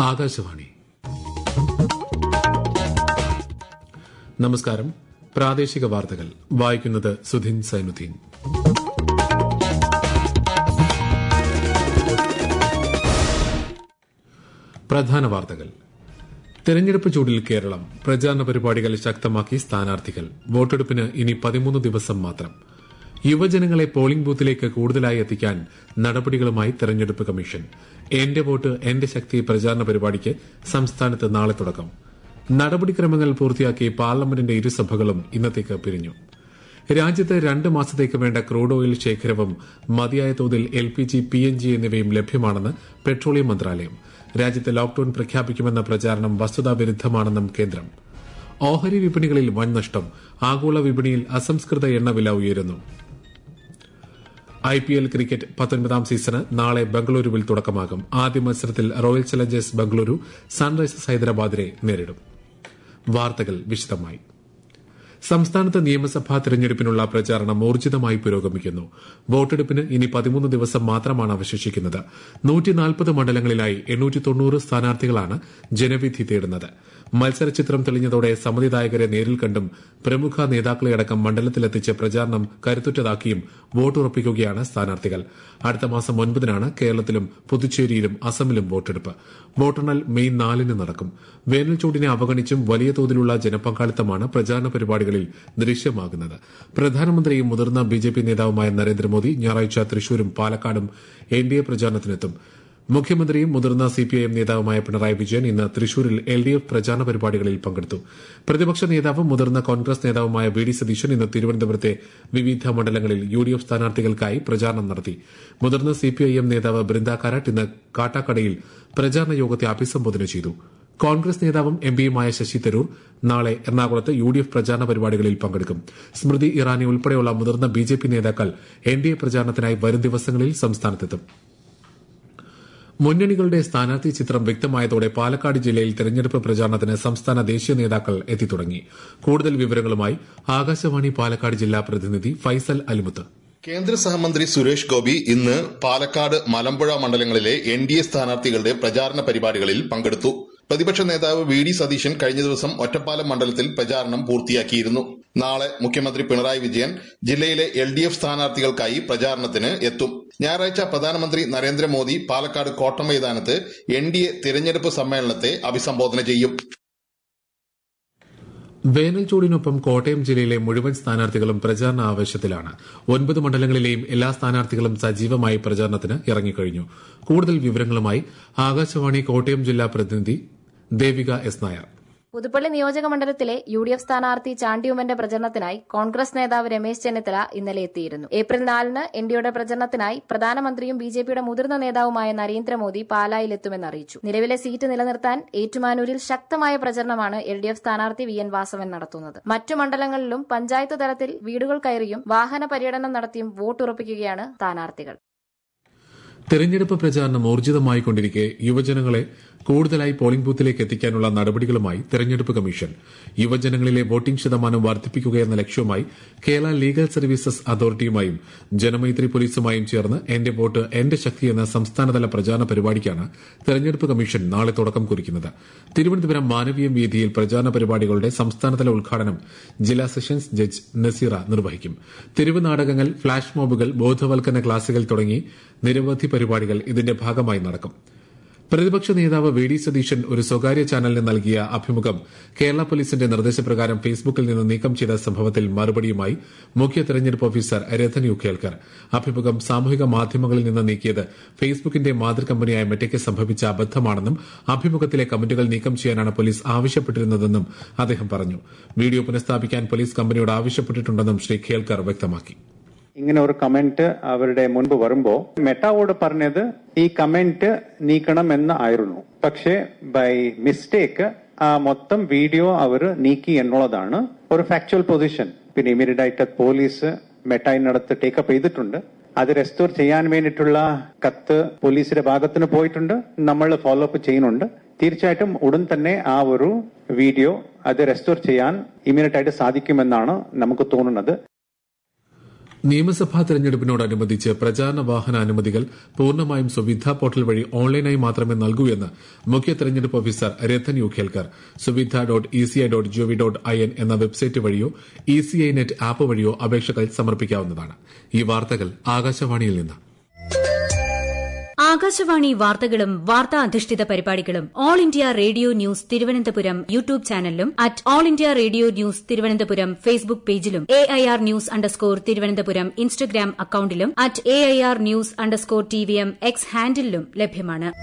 ആകാശവാണി നമസ്കാരം പ്രാദേശിക വാർത്തകൾ വായിക്കുന്നത് സുധിൻ സൈനുദ്ദീൻ പ്രധാന വാർത്തകൾ തെരഞ്ഞെടുപ്പ് ചൂടിൽ കേരളം പ്രചാരണ പരിപാടികൾ ശക്തമാക്കി സ്ഥാനാർത്ഥികൾ വോട്ടെടുപ്പിന് ഇനി പതിമൂന്ന് ദിവസം മാത്രം യുവജനങ്ങളെ പോളിംഗ് ബൂത്തിലേക്ക് കൂടുതലായി എത്തിക്കാൻ നടപടികളുമായി തെരഞ്ഞെടുപ്പ് കമ്മീഷൻ എന്റെ വോട്ട് എന്റെ ശക്തി പ്രചാരണ പരിപാടിക്ക് സംസ്ഥാനത്ത് നാളെ തുടക്കം നടപടിക്രമങ്ങൾ പൂർത്തിയാക്കി പാർലമെന്റിന്റെ ഇരുസഭകളും ഇന്നത്തേക്ക് പിരിഞ്ഞു രാജ്യത്ത് രണ്ട് മാസത്തേക്ക് വേണ്ട ക്രൂഡ് ഓയിൽ ശേഖരവും മതിയായ തോതിൽ L P G P N G എന്നിവയും ലഭ്യമാണെന്ന് പെട്രോളിയം മന്ത്രാലയം രാജ്യത്ത് ലോക്ഡൌൺ പ്രഖ്യാപിക്കുമെന്ന പ്രചാരണം വസ്തുതാവിരുദ്ധമാണെന്നും കേന്ദ്രം ഓഹരി വിപണികളിൽ വൻ നഷ്ടം ആഗോള വിപണിയിൽ അസംസ്കൃത എണ്ണവില ഉയരുന്നു ഐ പി എൽ ക്രിക്കറ്റ് പത്തൊൻപതാം സീസണ് നാളെ ബംഗളൂരുവിൽ തുടക്കമാകും ആദ്യ മത്സരത്തിൽ റോയൽ ചലഞ്ചേഴ്സ് ബംഗളൂരു സൺറൈസേഴ്സ് ഹൈദരാബാദിനെ നേരിടും വാർത്തകൾ വിശദമായി സംസ്ഥാനത്ത് നിയമസഭാ തെരഞ്ഞെടുപ്പിനുള്ള പ്രചാരണം ഊർജിതമായി പുരോഗമിക്കുന്നു വോട്ടെടുപ്പിന് ഇനി പതിമൂന്ന് ദിവസം മാത്രമാണ് അവശേഷിക്കുന്നത് നൂറ്റിനാൽപ്പത് മണ്ഡലങ്ങളിലായി എണ്ണൂറ്റി തൊണ്ണൂറ് സ്ഥാനാർത്ഥികളാണ് ജനവിധി തേടുന്നത് മത്സരചിത്രം തെളിഞ്ഞതോടെ സമ്മതിദായകരെ നേരിൽ കണ്ടും പ്രമുഖ നേതാക്കളെയടക്കം മണ്ഡലത്തിലെത്തിച്ച് പ്രചാരണം കരുത്തുറ്റതാക്കിയും വോട്ടുറപ്പിക്കുകയാണ് സ്ഥാനാർത്ഥികൾ അടുത്ത മാസം ഒൻപതിനാണ് കേരളത്തിലും പുതുച്ചേരിയിലും അസമിലും വോട്ടെടുപ്പ് വോട്ടെണ്ണൽ മെയ് നാലിന് നടക്കും വേനൽ ചൂടിനെ അവഗണിച്ചും വലിയ തോതിലുള്ള ജനപങ്കാളിത്തമാണ് പ്രചാരണ പരിപാടികളിൽ ദൃശ്യമാകുന്നത് പ്രധാനമന്ത്രിയും മുതിർന്ന ബിജെപി നേതാവുമായ നരേന്ദ്രമോദി ഞായറാഴ്ച തൃശൂരും പാലക്കാടും എൻഡിഎ പ്രചാരണത്തിനെത്തും മുഖ്യമന്ത്രിയും മുതിർന്ന സിപിഐഎം നേതാവുമായ പിണറായി വിജയൻ ഇന്ന് തൃശൂരിൽ എൽഡിഎഫ് പ്രചാരണ പരിപാടികളിൽ പങ്കെടുത്തു പ്രതിപക്ഷ നേതാവും മുതിർന്ന കോൺഗ്രസ് നേതാവുമായ വി ഡി സതീശൻ ഇന്ന് തിരുവനന്തപുരത്തെ വിവിധ മണ്ഡലങ്ങളിൽ യുഡിഎഫ് സ്ഥാനാർത്ഥികൾക്കായി പ്രചാരണം നടത്തി മുതിർന്ന സിപിഐഎം നേതാവ് ബൃന്ദ കാരാട്ട് ഇന്ന് കാട്ടാക്കടയിൽ പ്രചാരണ യോഗത്തെ അഭിസംബോധന ചെയ്തു കോൺഗ്രസ് നേതാവും എംപിയുമായ ശശി തരൂർ നാളെ എറണാകുളത്ത് യുഡിഎഫ് പ്രചാരണ പരിപാടികളിൽ പങ്കെടുക്കും സ്മൃതി ഇറാനി ഉൾപ്പെടെയുള്ള മുതിർന്ന ബിജെപി നേതാക്കൾ എൻഡിഎ പ്രചാരണത്തിനായി വരും ദിവസങ്ങളിൽ സംസ്ഥാനത്തെത്തും മുന്നണികളുടെ സ്ഥാനാർത്ഥി ചിത്രം വ്യക്തമായതോടെ പാലക്കാട് ജില്ലയിൽ തെരഞ്ഞെടുപ്പ് പ്രചാരണത്തിന് സംസ്ഥാന ദേശീയ നേതാക്കൾ എത്തിത്തുടങ്ങി കൂടുതൽ വിവരങ്ങളുമായി ആകാശവാണി പാലക്കാട് ജില്ലാ പ്രതിനിധി ഫൈസൽ അലിമുത്ത് കേന്ദ്ര സഹമന്ത്രി സുരേഷ് ഗോപി ഇന്ന് പാലക്കാട് മലമ്പുഴ മണ്ഡലങ്ങളിലെ എൻ ഡി എ സ്ഥാനാർത്ഥികളുടെ പ്രചാരണ പരിപാടികളിൽ പങ്കെടുത്തു പ്രതിപക്ഷ നേതാവ് വി ഡി സതീശൻ കഴിഞ്ഞ ദിവസം ഒറ്റപ്പാലം മണ്ഡലത്തിൽ പ്രചാരണം പൂർത്തിയാക്കിയിരുന്നു നാളെ മുഖ്യമന്ത്രി പിണറായി വിജയൻ ജില്ലയിലെ എൽ ഡി എഫ് സ്ഥാനാർത്ഥികൾക്കായി പ്രചാരണത്തിന് എത്തും ഞായറാഴ്ച പ്രധാനമന്ത്രി Narendra Modi Palakkad കോട്ടമൈതാനത്ത് N D A തിരഞ്ഞെടുപ്പ് സമ്മേളനത്തെ അഭിസംബോധന ചെയ്യും വേനൽ ചൂടിനൊപ്പം കോട്ടയം ജില്ലയിലെ മുഴുവൻ സ്ഥാനാർത്ഥികളും പ്രചാരണ ആവേശത്തിലാണ് ഒൻപത് മണ്ഡലങ്ങളിലെയും എല്ലാ സ്ഥാനാർത്ഥികളും സജീവമായി പ്രചാരണത്തിന് ഇറങ്ങിക്കഴിഞ്ഞു കൂടുതൽ വിവരങ്ങളുമായി ആകാശവാണി കോട്ടയം ജില്ലാ പ്രതിനിധി ദേവിക എസ് നായർ പുതുപ്പള്ളി നിയോജക മണ്ഡലത്തിലെ യു ഡി എഫ് സ്ഥാനാർത്ഥി ചാണ്ടിയുമ്മന്റെ പ്രചരണത്തിനായി കോൺഗ്രസ് നേതാവ് രമേശ് ചെന്നിത്തല ഇന്നലെ എത്തിയിരുന്നു ഏപ്രിൽ നാലിന് എൻഡിയുടെ പ്രചരണത്തിനായി പ്രധാനമന്ത്രിയും ബി ജെ പിയുടെ മുതിർന്ന നേതാവുമായ നരേന്ദ്രമോദി പാലായിലെത്തുമെന്ന് അറിയിച്ചു നിലവിലെ സീറ്റ് നിലനിർത്താൻ ഏറ്റുമാനൂരിൽ ശക്തമായ പ്രചരണമാണ് എൽ ഡി എഫ് സ്ഥാനാർത്ഥി വി എൻ വാസവൻ നടത്തുന്നത് മറ്റു മണ്ഡലങ്ങളിലും പഞ്ചായത്ത് തലത്തിൽ വീടുകൾ കയറിയും വാഹന പര്യടനം നടത്തിയും വോട്ടുറപ്പിക്കുകയാണ് സ്ഥാനാർത്ഥികൾ തെരഞ്ഞെടുപ്പ് പ്രചാരണം ഊർജിതമായിക്കൊണ്ടിരിക്കെ യുവജനങ്ങളെ കൂടുതലായി പോളിംഗ് ബൂത്തിലേക്ക് എത്തിക്കാനുള്ള നടപടികളുമായി തെരഞ്ഞെടുപ്പ് കമ്മീഷൻ യുവജനങ്ങളിലെ വോട്ടിംഗ് ശതമാനം വർദ്ധിപ്പിക്കുകയെന്ന ലക്ഷ്യവുമായി കേരള ലീഗൽ സർവീസസ് അതോറിറ്റിയുമായും ജനമൈത്രി പോലീസുമായും ചേർന്ന് എന്റെ വോട്ട് എന്റെ ശക്തി എന്ന സംസ്ഥാനതല പ്രചാരണ പരിപാടിക്കാണ് തെരഞ്ഞെടുപ്പ് കമ്മീഷൻ നാളെ തുടക്കം കുറിക്കുന്നത് തിരുവനന്തപുരം മാനവീയം വീതിയിൽ പ്രചാരണ പരിപാടികളുടെ സംസ്ഥാനതല ഉദ്ഘാടനം ജില്ലാ സെഷൻസ് ജഡ്ജ് നസീറ നിർവഹിക്കും തെരുവ് നാടകങ്ങൾ ഫ്ളാഷ് മോബുകൾ ബോധവൽക്കരണ ക്ലാസുകൾ തുടങ്ങി നിരവധി പരിപാടികൾ ഇതിന്റെ ഭാഗമായി നടക്കും പ്രതിപക്ഷ നേതാവ് വി ഡി സതീശൻ ഒരു സ്വകാര്യ ചാനലിന് നൽകിയ അഭിമുഖം കേരള പോലീസിന്റെ നിർദ്ദേശപ്രകാരം ഫേസ്ബുക്കിൽ നിന്ന് നീക്കം ചെയ്ത സംഭവത്തിൽ മറുപടിയുമായി മുഖ്യ തെരഞ്ഞെടുപ്പ് ഓഫീസർ രഥൻ യു കേൽക്കർ അഭിമുഖം സാമൂഹിക മാധ്യമങ്ങളിൽ നിന്ന് നീക്കിയത് ഫേസ്ബുക്കിന്റെ മാതൃകമ്പനിയായ മെറ്റയ്ക്ക് സംഭവിച്ച അബദ്ധമാണെന്നും അഭിമുഖത്തിലെ കമന്റുകൾ നീക്കം ചെയ്യാനാണ് പോലീസ് ആവശ്യപ്പെട്ടിരുന്നതെന്നും അദ്ദേഹം പറഞ്ഞു വീഡിയോ പുനഃസ്ഥാപിക്കാൻ പോലീസ് കമ്പനിയോട് ആവശ്യപ്പെട്ടിട്ടുണ്ടെന്നും ശ്രീ ഖേൽക്കർ വ്യക്തമാക്കി ഇങ്ങനെ ഒരു കമന്റ് അവരുടെ മുൻപ് വരുമ്പോ മെറ്റാവോട് പറഞ്ഞത് ഈ കമന്റ് നീക്കണം എന്ന് ആയിരുന്നു പക്ഷേ ബൈ മിസ്റ്റേക്ക് ആ മൊത്തം വീഡിയോ അവർ നീക്കി എന്നുള്ളതാണ് ഒരു ഫാക്ച്വൽ പൊസിഷൻ പിന്നെ ഇമീഡിയറ്റ് ആയിട്ട് പോലീസ് മെറ്റായിനടുത്ത് ടേക്കപ്പ് ചെയ്തിട്ടുണ്ട് അത് റെസ്റ്റോർ ചെയ്യാൻ വേണ്ടിയിട്ടുള്ള കത്ത് പോലീസിന്റെ ഭാഗത്തിന് പോയിട്ടുണ്ട് നമ്മൾ ഫോളോ അപ്പ് ചെയ്യുന്നുണ്ട് തീർച്ചയായിട്ടും ഉടൻ തന്നെ ആ ഒരു വീഡിയോ അത് റെസ്റ്റോർ ചെയ്യാൻ ഇമീഡിയറ്റ് ആയിട്ട് സാധിക്കുമെന്നാണ് നമുക്ക് തോന്നുന്നത് നിയമസഭാ തെരഞ്ഞെടുപ്പിനോടനുബന്ധിച്ച് പ്രചാരണ വാഹന അനുമതികൾ പൂർണ്ണമായും സുവിധ പോർട്ടൽ വഴി ഓൺലൈനായി മാത്രമേ നൽകൂ എന്ന് മുഖ്യ തെരഞ്ഞെടുപ്പ് officer Rathan U Khelkar Suvidha dot ECI dot GOV dot I N എന്ന വെബ്സൈറ്റ് വഴിയോ ഇസിഐ നെറ്റ് ആപ്പ് വഴിയോ അപേക്ഷകൾ സമർപ്പിക്കാവുന്നതാണ് ഈ വാർത്തകൾ ആകാശവാണിയിൽ നിന്ന് ആകാശവാണി വാർത്തകളും വാർത്താ അധിഷ്ഠിത പരിപാടികളും All India Radio News Thiruvananthapuram YouTube ചാനലിലും at All India Radio News Thiruvananthapuram Facebook പേജിലും A I R news underscore Thiruvananthapuram Instagram അക്കൌണ്ടിലും at A I R news underscore T V M X ഹാൻഡിലും ലഭ്യമാണ്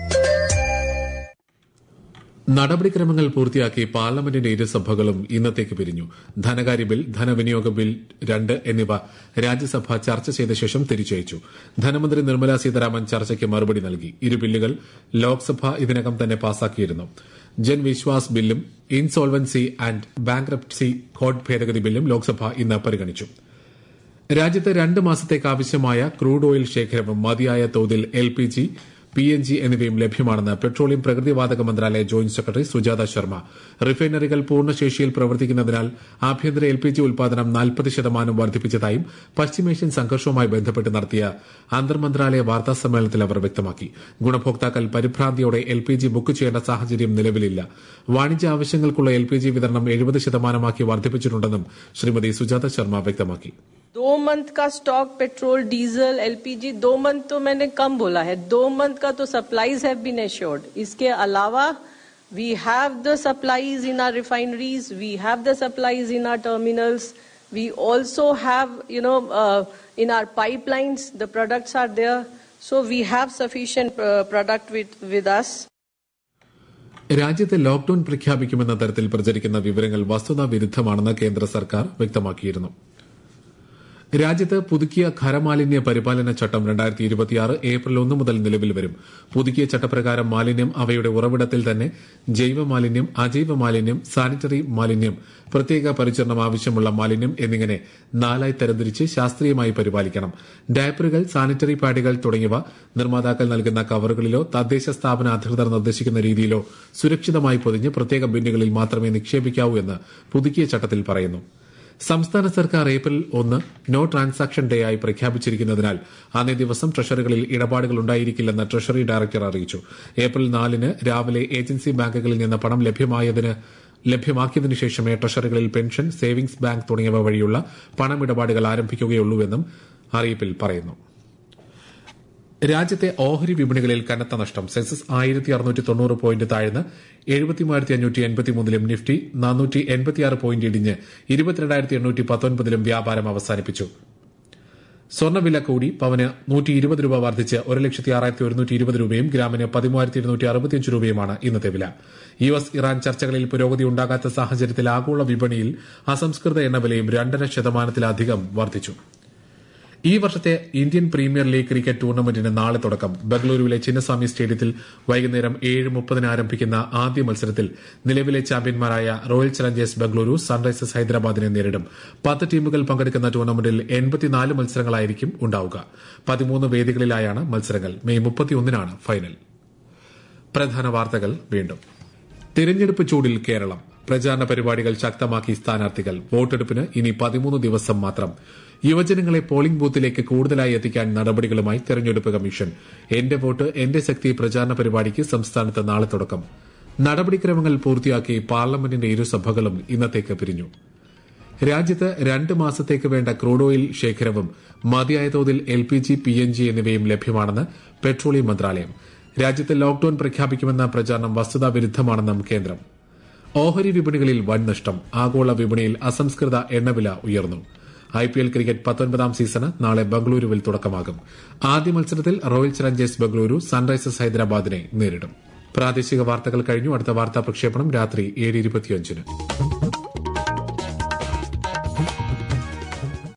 നടപടിക്രമങ്ങൾ പൂർത്തിയാക്കി പാർലമെന്റിന്റെ ഇരുസഭകളും ഇന്നത്തേക്ക് പിരിഞ്ഞു ധനകാര്യ ബിൽ ധനവിനിയോഗ ബിൽ രണ്ട് എന്നിവ രാജ്യസഭ ചർച്ച ചെയ്ത ശേഷം തിരിച്ചയച്ചു ധനമന്ത്രി നിർമ്മല സീതാരാമൻ ചർച്ചയ്ക്ക് മറുപടി നൽകി ഇരു ബില്ലുകൾ ലോക്സഭ ഇതിനകം തന്നെ പാസാക്കിയിരുന്നു ജൻവിശ്വാസ് ബില്ലും ഇൻസോൾവൻസി ആൻഡ് ബാങ്ക്രപ്സി കോഡ് ഭേദഗതി ബില്ലും ലോക്സഭ ഇന്ന് പരിഗണിച്ചു രാജ്യത്ത് രണ്ട് മാസത്തേക്ക് ആവശ്യമായ ക്രൂഡ് ഓയിൽ ശേഖരവും മതിയായ തോതിൽ L P G P N G എന്നിവയും ലഭ്യമാണെന്ന് പെട്രോളിയം പ്രകൃതിവാതക മന്ത്രാലയ ജോയിന്റ് സെക്രട്ടറി സുജാത ശർമ്മ റിഫൈനറികൾ പൂർണ്ണശേഷിയിൽ പ്രവർത്തിക്കുന്നതിനാൽ ആഭ്യന്തര എൽ പി ജി ഉൽപാദനം നാൽപ്പത് ശതമാനം വർദ്ധിപ്പിച്ചതായും പശ്ചിമേഷ്യൻ സംഘർഷവുമായി ബന്ധപ്പെട്ട് നടത്തിയ അന്തർമന്ത്രാലയ വാർത്താ സമ്മേളനത്തിൽ അവർ വ്യക്തമാക്കി ഗുണഭോക്താക്കൾ പരിഭ്രാന്തിയോടെ എൽ പി ജി ബുക്ക് ചെയ്യേണ്ട സാഹചര്യം നിലവിലില്ല വാണിജ്യ ആവശ്യങ്ങൾക്കുള്ള എൽ പി ജി വിതരണം എഴുപത് ശതമാനമാക്കി വർദ്ധിപ്പിച്ചിട്ടുണ്ടെന്നും ശ്രീമതി സുജാത ശർമ്മ വ്യക്തമാക്കി दो मंथ का स्टॉक पेट्रोल डीजल एलपीजी दो मंथ तो मैंने कम बोला है दो मंथ का तो सप्लाईज हैव बीन एश्योर्ड इसके अलावा we have the supplies in our refineries we have the supplies in our terminals we also have you know uh, in our pipelines the products are there so we have sufficient uh, product with with us രാജ്യത്ത് lockdown പ്രഖ്യാപിക്കുമെന്ന തരത്തിൽ പ്രചരിക്കുന്ന വിവരങ്ങൾ വസ്തുതാ വിരുദ്ധമാണെന്ന് കേന്ദ്ര സർക്കാർ വ്യക്തമാക്കിയിരുന്നു രാജ്യത്ത് പുതുക്കിയ ഖരമാലിന്യ പരിപാലന ചട്ടം രണ്ടായിരത്തി ഇരുപത്തിയാറ് ഏപ്രിൽ ഒന്ന് മുതൽ നിലവിൽ വരും പുതുക്കിയ ചട്ടപ്രകാരം മാലിന്യം അവയുടെ ഉറവിടത്തിൽ തന്നെ ജൈവ മാലിന്യം അജൈവ മാലിന്യം സാനിറ്ററി മാലിന്യം പ്രത്യേക പരിചരണം ആവശ്യമുള്ള മാലിന്യം എന്നിങ്ങനെ നാലായി തരംതിരിച്ച് ശാസ്ത്രീയമായി പരിപാലിക്കണം ഡയപ്പറുകൾ സാനിറ്ററി പാഡുകൾ തുടങ്ങിയവ നിർമ്മാതാക്കൾ നൽകുന്ന കവറുകളിലോ തദ്ദേശ സ്ഥാപന അധികൃതർ നിർദ്ദേശിക്കുന്ന രീതിയിലോ സുരക്ഷിതമായി പൊതിഞ്ഞ് പ്രത്യേക ബിന്നുകളിൽ മാത്രമേ നിക്ഷേപിക്കാവൂ എന്ന് പുതുക്കിയ ചട്ടത്തിൽ പറയുന്നു സംസ്ഥാന സർക്കാർ ഏപ്രിൽ ഒന്ന് നോ ട്രാൻസാക്ഷൻ ഡേ ആയി പ്രഖ്യാപിച്ചിരിക്കുന്നതിനാൽ അന്നേ ദിവസം ട്രഷറികളിൽ ഇടപാടുകൾ ഉണ്ടായിരിക്കില്ലെന്ന് ട്രഷറി ഡയറക്ടർ അറിയിച്ചു ഏപ്രിൽ നാലിന് രാവിലെ ഏജൻസി ബാങ്കുകളിൽ നിന്ന് പണം ലഭ്യമായതിന് ലഭ്യമാക്കിയതിനു ശേഷമേ ട്രഷറികളിൽ പെൻഷൻ സേവിംഗ്സ് ബാങ്ക് തുടങ്ങിയവ വഴിയുള്ള പണമിടപാടുകൾ ആരംഭിക്കുകയുള്ളൂവെന്നും അറിയിപ്പിൽ പറയുന്നു രാജ്യത്തെ ഓഹരി വിപണികളിൽ കനത്ത നഷ്ടം സെൻസസ് ആയിരത്തി അറുന്നൂറ്റി തൊണ്ണൂറ് പോയിന്റ് താഴ്ന്ന് എഴുപത്തിമൂവായിരത്തി അഞ്ഞൂറ്റി എൺപത്തിമൂന്നിലും നിഫ്റ്റി നാനൂറ്റി എൺപത്തിയാറ് പോയിന്റ് ഇടിഞ്ഞ് ഇരുപത്തിരണ്ടായിരത്തി എണ്ണൂറ്റി പത്തൊൻപതിലും വ്യാപാരം അവസാനിപ്പിച്ചു സ്വർണ്ണവില കൂടി പവന് നൂറ്റി ഇരുപത് രൂപ വർദ്ധിച്ച് ഒരു ലക്ഷത്തി ആറായിരത്തി ഒരുന്നൂറ്റി ഇരുപത് രൂപയും ഗ്രാമിന് പതിമൂവായിരത്തി ഇരുന്നൂറ്റി അറുപത്തിയഞ്ച് രൂപയുമാണ് ഇന്നത്തെ വില യു എസ് ഇറാൻ ചർച്ചകളിൽ പുരോഗതി ഉണ്ടാകാത്ത സാഹചര്യത്തിൽ ആഗോള വിപണിയിൽ അസംസ്കൃത എണ്ണവിലയും രണ്ടര ശതമാനത്തിലധികം വർദ്ധിച്ചു ഈ വർഷത്തെ ഇന്ത്യൻ പ്രീമിയർ ലീഗ് ക്രിക്കറ്റ് ടൂർണമെന്റിന് നാളെ തുടക്കം ബംഗളൂരുവിലെ ചിന്നസ്വാമി സ്റ്റേഡിയത്തിൽ വൈകുന്നേരം ഏഴ് മുപ്പതിന് ആരംഭിക്കുന്ന ആദ്യ മത്സരത്തിൽ നിലവിലെ ചാമ്പ്യന്മാരായ റോയൽ ചലഞ്ചേഴ്സ് ബംഗളൂരു സൺറൈസേഴ്സ് ഹൈദരാബാദിനെ നേരിടും പത്ത് ടീമുകൾ പങ്കെടുക്കുന്ന ടൂർണമെന്റിൽ എൺപത്തിനാല് മത്സരങ്ങളായിരിക്കും ഉണ്ടാവുക പതിമൂന്ന് വേദികളിലായാണ് മത്സരങ്ങൾ മെയ് മുപ്പത്തിയൊന്നിനാണ് ഫൈനൽ പ്രധാന വാർത്തകൾ വീണ്ടും തിരഞ്ഞെടുപ്പ് ചൂടിൽ കേരളം പ്രചാരണ പരിപാടികൾ ശക്തമാക്കി സ്ഥാനാർത്ഥികൾ വോട്ടെടുപ്പിന് ഇനി പതിമൂന്ന് ദിവസം മാത്രം യുവജനങ്ങളെ പോളിംഗ് ബൂത്തിലേക്ക് കൂടുതലായി എത്തിക്കാൻ നടപടികളുമായി തെരഞ്ഞെടുപ്പ് കമ്മീഷൻ എന്റെ വോട്ട് എന്റെ ശക്തി പ്രചാരണ പരിപാടിക്ക് സംസ്ഥാനത്ത് നാളെ തുടക്കം നടപടിക്രമങ്ങൾ പൂർത്തിയാക്കി പാർലമെന്റിന്റെ ഇരുസഭകളും ഇന്നത്തേക്ക് പിരിഞ്ഞു രാജ്യത്ത് രണ്ട് മാസത്തേക്ക് വേണ്ട ക്രൂഡ് ഓയിൽ ശേഖരവും മതിയായ തോതിൽ L P G P N G എന്നിവയും ലഭ്യമാണെന്ന് പെട്രോളിയം മന്ത്രാലയം രാജ്യത്ത് ലോക്ഡൌൺ പ്രഖ്യാപിക്കുമെന്ന പ്രചാരണം വസ്തുതാ വിരുദ്ധമാണെന്നും കേന്ദ്രം ഓഹരി വിപണികളിൽ വൻ നഷ്ടം ആഗോള വിപണിയിൽ അസംസ്കൃത എണ്ണവില ഉയർന്നു ഐ പി എൽ ക്രിക്കറ്റ് പത്തൊൻപതാം സീസണ് നാളെ ബംഗളൂരുവിൽ തുടക്കമാകും ആദ്യ മത്സരത്തിൽ റോയൽ ചലഞ്ചേഴ്സ് ബംഗളൂരു സൺറൈസേഴ്സ് ഹൈദരാബാദിനെ നേരിടും പ്രാദേശിക വാർത്തകൾ കഴിഞ്ഞു അടുത്ത വാർത്താ പ്രക്ഷേപണം രാത്രി ഏഴ് ഇരുപത്തിയഞ്ചിന്